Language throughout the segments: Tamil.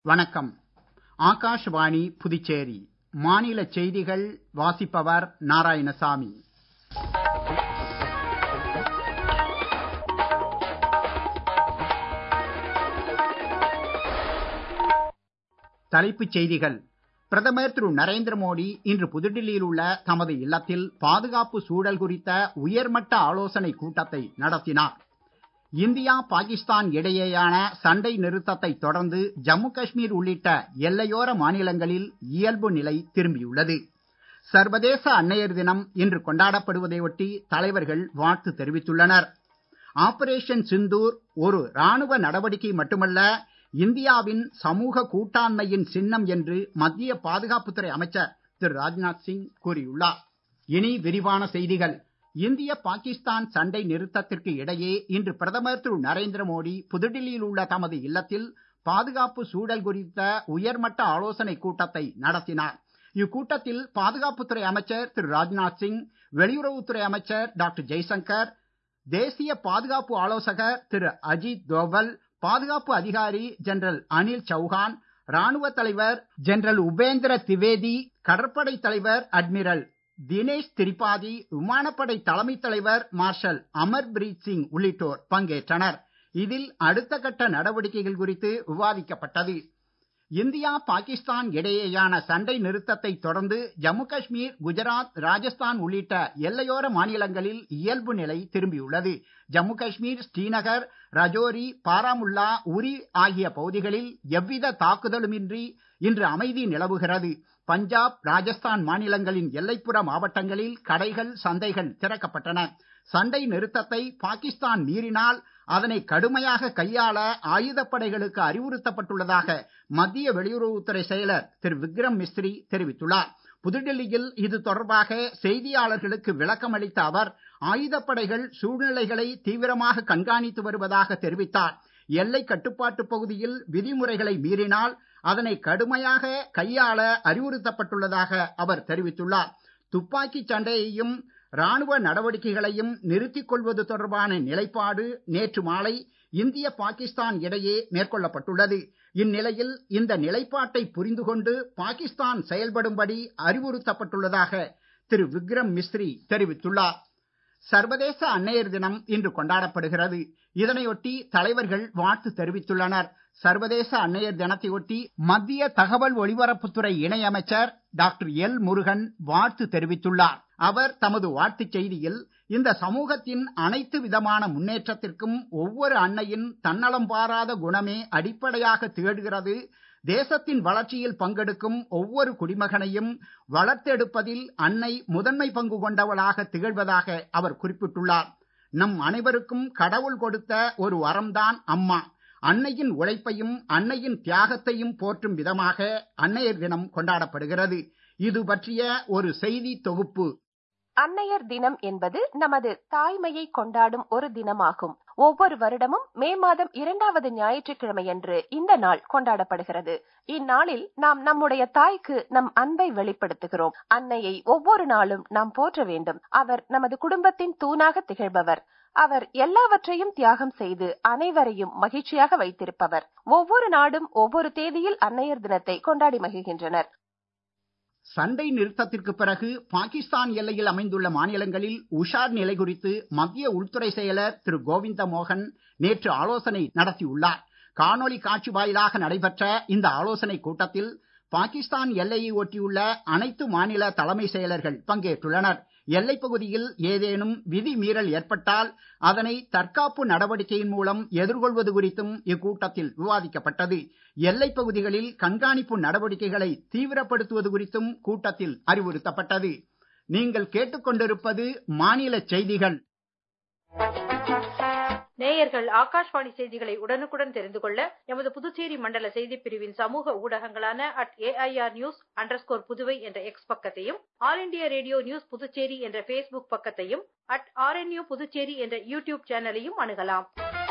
வணக்கம் ஆகாஷ்வாணி புதுச்சேரி மாநில செய்திகள் வாசிப்பவர் நாராயணசாமி தலைப்புச் செய்திகள் பிரதமர் திரு நரேந்திர மோடி இன்று புதுடில்லியில் உள்ள தமது இல்லத்தில் பாதுகாப்பு சூழல் குறித்த உயர்மட்ட ஆலோசனைக் கூட்டத்தை நடத்தினார் இந்தியா பாகிஸ்தான் இடையேயான சண்டை நிறுத்தத்தை தொடர்ந்து ஜம்மு காஷ்மீர் உள்ளிட்ட எல்லையோர மாநிலங்களில் இயல்பு நிலை திரும்பியுள்ளது சர்வதேச அன்னையர் தினம் இன்று கொண்டாடப்படுவதை ஒட்டி தலைவர்கள் வாழ்த்து தெரிவித்துள்ளனர் ஆபரேஷன் சிந்தூர் ஒரு ராணுவ நடவடிக்கை மட்டுமல்ல இந்தியாவின் சமூக கூட்டாண்மையின் சின்னம் என்று மத்திய பாதுகாப்புத்துறை அமைச்சர் திரு ராஜ்நாத் சிங் கூறியுள்ளார் இனி விரிவான செய்திகள் இந்திய பாகிஸ்தான் சண்டை நிறுத்தத்திற்கு இடையே இன்று பிரதமர் திரு நரேந்திர மோடி புதுடில்லியில் உள்ள தமது இல்லத்தில் பாதுகாப்பு சூழல் குறித்த உயர்மட்ட ஆலோசனைக் கூட்டத்தை நடத்தினார் இக்கூட்டத்தில் பாதுகாப்புத்துறை அமைச்சர் திரு ராஜ்நாத் சிங் வெளியுறவுத்துறை அமைச்சர் டாக்டர் ஜெய்சங்கர் தேசிய பாதுகாப்பு ஆலோசகர் திரு அஜித் தோவல் பாதுகாப்பு அதிகாரி ஜெனரல் அனில் சௌஹான் ராணுவ தலைவர் ஜெனரல் உபேந்திர திவேதி கடற்படை தலைவர் அட்மிரல் தினேஷ் திரிபாதி விமானப்படை தலைமை தலைவர் மார்ஷல் அமர்பிரீத் சிங் உள்ளிட்டோர் பங்கேற்றனர் இதில் அடுத்த கட்ட நடவடிக்கைகள் குறித்து விவாதிக்கப்பட்டது இந்தியா பாகிஸ்தான் இடையேயான சண்டை நிறுத்தத்தை தொடர்ந்து ஜம்மு காஷ்மீர் குஜராத் ராஜஸ்தான் உள்ளிட்ட எல்லையோர மாநிலங்களில் இயல்பு நிலை திரும்பியுள்ளது ஜம்மு காஷ்மீர் ஸ்ரீநகர் ரஜோரி பாராமுல்லா உரி ஆகிய பகுதிகளில் எவ்வித தாக்குதலுமின்றி இன்று அமைதி நிலவுகிறது பஞ்சாப் ராஜஸ்தான் மாநிலங்களின் எல்லைப்புற மாவட்டங்களில் கடைகள் சந்தைகள் திறக்கப்பட்டன சண்டை நிறுத்தத்தை பாகிஸ்தான் மீறினால் அதனை கடுமையாக கையாள ஆயுதப்படைகளுக்கு அறிவுறுத்தப்பட்டுள்ளதாக மத்திய வெளியுறவுத்துறை செயலர் திரு விக்ரம் மிஸ்ரி தெரிவித்துள்ளார் புதுடெல்லியில் இது தொடர்பாக செய்தியாளர்களுக்கு விளக்கம் அளித்த அவர் ஆயுதப்படைகள் சூழ்நிலைகளை தீவிரமாக கண்காணித்து வருவதாக தெரிவித்தார் எல்லை கட்டுப்பாட்டு பகுதியில் விதிமுறைகளை மீறினால் அதனை கடுமையாக கையாள அறிவுறுத்தப்பட்டுள்ளதாக அவர் தெரிவித்துள்ளார் துப்பாக்கி சண்டையையும் ராணுவ நடவடிக்கைகளையும் நிறுத்திக் கொள்வது தொடர்பான நிலைப்பாடு நேற்று மாலை இந்திய பாகிஸ்தான் இடையே மேற்கொள்ளப்பட்டுள்ளது இந்நிலையில் இந்த நிலைப்பாட்டை புரிந்து கொண்டு பாகிஸ்தான் செயல்படும்படி அறிவுறுத்தப்பட்டுள்ளதாக திரு விக்ரம் மிஸ்ரி தெரிவித்துள்ளார் சர்வதேச அன்னையர் தினம் இன்று கொண்டாடப்படுகிறது இதனையொட்டி தலைவர்கள் வாழ்த்து தெரிவித்துள்ளனர் சர்வதேச அன்னையர் தினத்தையொட்டி மத்திய தகவல் ஒலிபரப்புத்துறை இணையமைச்சர் டாக்டர் எல் முருகன் வாழ்த்து தெரிவித்துள்ளார் அவர் தமது வாழ்த்துச் செய்தியில் இந்த சமூகத்தின் அனைத்து விதமான முன்னேற்றத்திற்கும் ஒவ்வொரு அன்னையின் தன்னலம் பாராத குணமே அடிப்படையாக திகழ்கிறது தேசத்தின் வளர்ச்சியில் பங்கெடுக்கும் ஒவ்வொரு குடிமகனையும் வளர்த்தெடுப்பதில் அன்னை முதன்மை பங்கு கொண்டவளாக திகழ்வதாக அவர் குறிப்பிட்டுள்ளார் நம் அனைவருக்கும் கடவுள் கொடுத்த ஒரு வரம்தான் அம்மா அன்னையின் உழைப்பையும் அன்னையின் தியாகத்தையும் போற்றும் விதமாக அன்னையர் தினம் கொண்டாடப்படுகிறது இது பற்றிய ஒரு செய்தி தொகுப்பு அன்னையர் தினம் என்பது நமது தாய்மையை கொண்டாடும் ஒரு தினமாகும் ஒவ்வொரு வருடமும் மே மாதம் இரண்டாவது ஞாயிற்றுக்கிழமையன்று இந்த நாள் கொண்டாடப்படுகிறது இந்நாளில் நாம் நம்முடைய தாய்க்கு நம் அன்பை வெளிப்படுத்துகிறோம் அன்னையை ஒவ்வொரு நாளும் நாம் போற்ற வேண்டும் அவர் நமது குடும்பத்தின் தூணாக திகழ்பவர் அவர் எல்லாவற்றையும் தியாகம் செய்து அனைவரையும் மகிழ்ச்சியாக வைத்திருப்பவர் ஒவ்வொரு நாடும் ஒவ்வொரு தேதியில் அன்னையர் தினத்தை கொண்டாடி மகிழ்கின்றனர் சண்டை நிறுத்தத்திற்கு பிறகு பாகிஸ்தான் எல்லையில் அமைந்துள்ள மாநிலங்களில் உஷார் நிலை குறித்து மத்திய உள்துறை செயலர் திரு கோவிந்த மோகன் நேற்று ஆலோசனை நடத்தியுள்ளார் காணொலி காட்சி வாயிலாக நடைபெற்ற இந்த ஆலோசனை கூட்டத்தில் பாகிஸ்தான் எல்லையை ஒட்டியுள்ள அனைத்து மாநில தலைமை செயலர்கள் பங்கேற்றுள்ளனர் எல்லைப் பகுதியில் ஏதேனும் விதி மீறல் ஏற்பட்டால் அதனை தற்காப்பு நடவடிக்கையின் மூலம் எதிர்கொள்வது குறித்தும் இக்கூட்டத்தில் விவாதிக்கப்பட்டது எல்லைப் பகுதிகளில் கண்காணிப்பு நடவடிக்கைகளை தீவிரப்படுத்துவது குறித்தும் கூட்டத்தில் அறிவுறுத்தப்பட்டது நீங்கள் கேட்டுக்கொண்டிருப்பது மாநில செய்திகள் நேயர்கள் ஆகாஷ்வாணி செய்திகளை உடனுக்குடன் தெரிந்து கொள்ள எமது புதுச்சேரி மண்டல செய்திப் பிரிவின் சமூக ஊடகங்களான at AIR news underscore Puduvai என்ற எக்ஸ் பக்கத்தையும் All India Radio News Puducherry என்ற பேஸ்புக் பக்கத்தையும் அட் ஆர்என்யூ புதுச்சேரி என்ற யூடியூப் சேனலையும் அணுகலாம்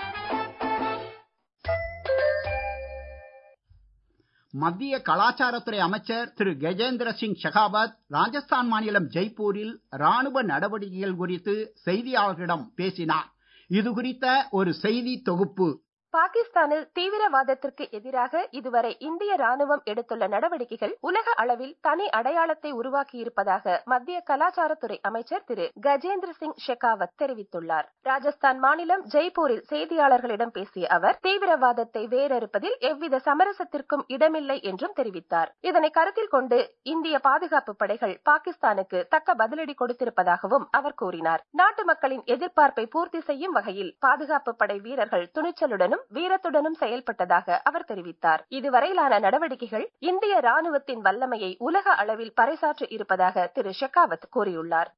மத்திய கலாச்சாரத்துறை அமைச்சர் திரு கஜேந்திர சிங் ஷெகாவத் ராஜஸ்தான் மாநிலம் ஜெய்ப்பூரில் ராணுவ நடவடிக்கைகள் குறித்து செய்தியாளர்களிடம் பேசினார் இது குறித்த ஒரு செய்தி தொகுப்பு பாகிஸ்தானில் தீவிரவாதத்திற்கு எதிராக இதுவரை இந்திய ராணுவம் எடுத்துள்ள நடவடிக்கைகள் உலக அளவில் தனி அடையாளத்தை உருவாக்கியிருப்பதாக மத்திய கலாச்சாரத்துறை அமைச்சர் திரு கஜேந்திர சிங் ஷெகாவத் தெரிவித்துள்ளார் ராஜஸ்தான் மாநிலம் ஜெய்ப்பூரில் செய்தியாளர்களிடம் பேசிய அவர் தீவிரவாதத்தை வேரறுப்பதில் எவ்வித சமரசத்திற்கும் இடமில்லை என்றும் தெரிவித்தார் இதனை கருத்தில் கொண்டு இந்திய பாதுகாப்பு படைகள் பாகிஸ்தானுக்கு தக்க பதிலடி கொடுத்திருப்பதாகவும் அவர் கூறினார் நாட்டு மக்களின் எதிர்பார்ப்பை பூர்த்தி செய்யும் வகையில் பாதுகாப்பு படை வீரர்கள் துணிச்சலுடனும் வீரத்துடனும் செயல்பட்டதாக அவர் தெரிவித்தார் இதுவரையிலான நடவடிக்கைகள் இந்திய ராணுவத்தின் வல்லமையை உலக அளவில் பறைசாற்றி இருப்பதாக திரு ஷெகாவத் கூறியுள்ளார்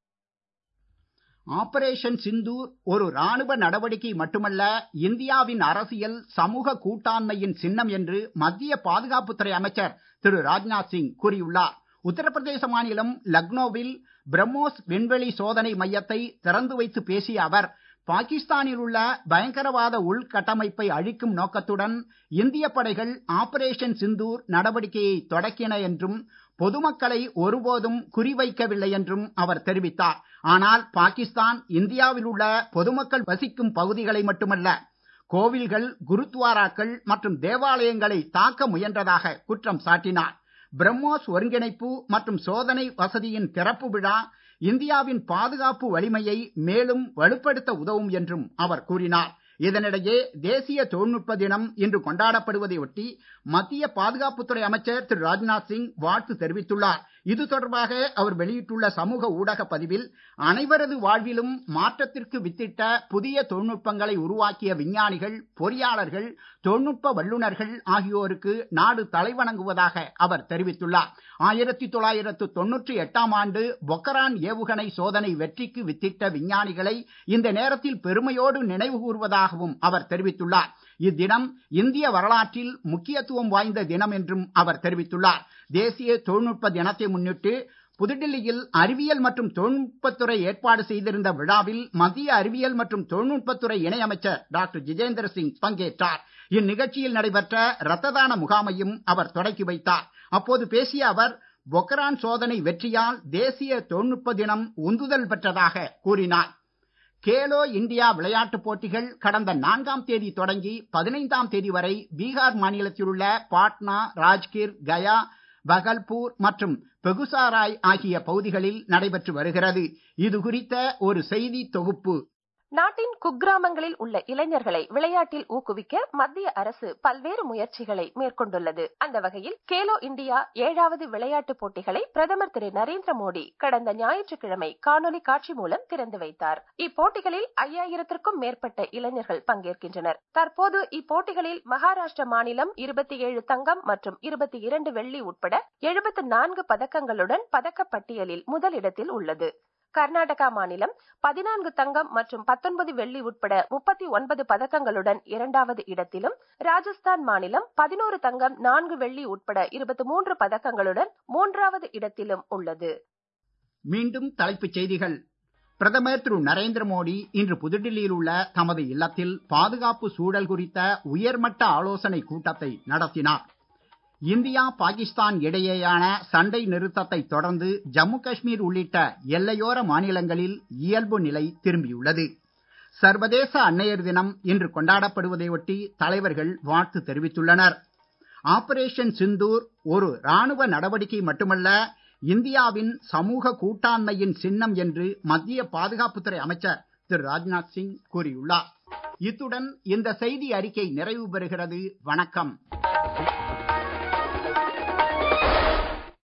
ஆபரேஷன் சிந்தூர் ஒரு ராணுவ நடவடிக்கை மட்டுமல்ல இந்தியாவின் அரசியல் சமூக கூட்டாண்மையின் சின்னம் என்று மத்திய பாதுகாப்புத்துறை அமைச்சர் திரு ராஜ்நாத் சிங் கூறியுள்ளார் உத்தரப்பிரதேச மாநிலம் லக்னோவில் பிரம்மோஸ் விண்வெளி சோதனை மையத்தை திறந்து வைத்து பேசிய அவர் பாகிஸ்தானில் உள்ள பயங்கரவாத உள்கட்டமைப்பை அழிக்கும் நோக்கத்துடன் இந்திய படைகள் ஆபரேஷன் சிந்தூர் நடவடிக்கையை தொடக்கின என்றும் பொதுமக்களை ஒருபோதும் குறிவைக்கவில்லை என்றும் அவர் தெரிவித்தார் ஆனால் பாகிஸ்தான் இந்தியாவில் உள்ள பொதுமக்கள் வசிக்கும் பகுதிகளை மட்டுமல்ல கோவில்கள் குருத்வாராக்கள் மற்றும் தேவாலயங்களை தாக்க முயன்றதாக குற்றம் சாட்டினார் பிரம்மோஸ் ஒருங்கிணைப்பு மற்றும் சோதனை வசதியின் திறப்பு விழா இந்தியாவின் பாதுகாப்பு வலிமையை மேலும் வலுப்படுத்த உதவும் என்றும் அவர் கூறினார் இதனிடையே தேசிய தொழில்நுட்ப தினம் இன்று கொண்டாடப்படுவதை ஒட்டி மத்திய பாதுகாப்புத்துறை அமைச்சர் திரு ராஜ்நாத் சிங் வாழ்த்து தெரிவித்துள்ளார் இது தொடர்பாக அவர் வெளியிட்டுள்ள சமூக ஊடக பதிவில் அனைவரது வாழ்விலும் மாற்றத்திற்கு வித்திட்ட புதிய தொழில்நுட்பங்களை உருவாக்கிய விஞ்ஞானிகள் பொறியாளர்கள் தொழில்நுட்ப வல்லுநர்கள் ஆகியோருக்கு நாடு தலைவணங்குவதாக அவர் தெரிவித்துள்ளார் ஆயிரத்தி தொள்ளாயிரத்து தொன்னூற்றி எட்டாம் ஆண்டு பொக்கரான் ஏவுகணை சோதனை வெற்றிக்கு வித்திட்ட விஞ்ஞானிகளை இந்த நேரத்தில் பெருமையோடு நினைவு கூறுவதாகவும் அவர் தெரிவித்துள்ளார் இத்தினம் இந்திய வரலாற்றில் முக்கியத்துவம் வாய்ந்த தினம் என்றும் அவர் தெரிவித்துள்ளார் தேசிய தொழில்நுட்ப தினத்தை முன்னிட்டு புதுடில்லியில் அறிவியல் மற்றும் தொழில்நுட்பத்துறை ஏற்பாடு செய்திருந்த விழாவில் மத்திய அறிவியல் மற்றும் தொழில்நுட்பத்துறை இணையமைச்சர் டாக்டர் ஜிதேந்திர சிங் பங்கேற்றார் இந்நிகழ்ச்சியில் நடைபெற்ற ரத்த தான முகாமையும் அவர் தொடக்கி வைத்தார் அப்போது பேசிய அவர் பொக்ரான் சோதனை வெற்றியால் தேசிய தொழில்நுட்ப தினம் உந்துதல் பெற்றதாக கூறினார் கேலோ இந்தியா விளையாட்டுப் போட்டிகள் கடந்த நான்காம் தேதி தொடங்கி பதினைந்தாம் தேதி வரை பீகார் மாநிலத்தில் உள்ள பாட்னா ராஜ்கிர் கயா பகல்பூர் மற்றும் பெகுசாராய் ஆகிய பகுதிகளில் நடைபெற்று வருகிறது இது குறித்த ஒரு செய்தி தொகுப்பு நாட்டின் குக்கிராமங்களில் உள்ள இளைஞர்களை விளையாட்டில் ஊக்குவிக்க மத்திய அரசு பல்வேறு முயற்சிகளை மேற்கொண்டுள்ளது அந்த வகையில் கேலோ இந்தியா ஏழாவது விளையாட்டுப் போட்டிகளை பிரதமர் திரு நரேந்திர மோடி கடந்த ஞாயிற்றுக்கிழமை காணொலி காட்சி மூலம் திறந்து வைத்தார் இப்போட்டிகளில் ஐயாயிரத்திற்கும் மேற்பட்ட இளைஞர்கள் பங்கேற்கின்றனர் தற்போது இப்போட்டிகளில் மகாராஷ்டிர மாநிலம் இருபத்தி ஏழு தங்கம் மற்றும் இருபத்தி இரண்டு வெள்ளி உட்பட எழுபத்து நான்கு பதக்கங்களுடன் பதக்கப்பட்டியலில் முதலிடத்தில் உள்ளது கர்நாடகா மாநிலம் பதினான்கு தங்கம் மற்றும் பத்தொன்பது வெள்ளி உட்பட முப்பத்தி ஒன்பது பதக்கங்களுடன் இரண்டாவது இடத்திலும் ராஜஸ்தான் மாநிலம் பதினோரு தங்கம் நான்கு வெள்ளி உட்பட இருபத்தி மூன்று பதக்கங்களுடன் மூன்றாவது இடத்திலும் உள்ளது மீண்டும் தலைப்புச் செய்திகள் பிரதமர் திரு நரேந்திர மோடி இன்று புதுடில்லியில் உள்ள தமது இல்லத்தில் பாதுகாப்பு சூழல் குறித்த உயர்மட்ட ஆலோசனை கூட்டத்தை நடத்தினார் இந்தியா பாகிஸ்தான் இடையேயான சண்டை நிறுத்தத்தை தொடர்ந்து ஜம்மு காஷ்மீர் உள்ளிட்ட எல்லையோர மாநிலங்களில் இயல்பு நிலை திரும்பியுள்ளது சர்வதேச அன்னையர் தினம் இன்று கொண்டாடப்படுவதை ஒட்டி தலைவர்கள் வாழ்த்து தெரிவித்துள்ளனர் ஆபரேஷன் சிந்தூர் ஒரு ராணுவ நடவடிக்கை மட்டுமல்ல இந்தியாவின் சமூக கூட்டாண்மையின் சின்னம் என்று மத்திய பாதுகாப்புத்துறை அமைச்சர் திரு ராஜ்நாத் சிங் கூறியுள்ளார் இத்துடன் இந்த செய்தி அறிக்கை நிறைவு பெறுகிறது வணக்கம்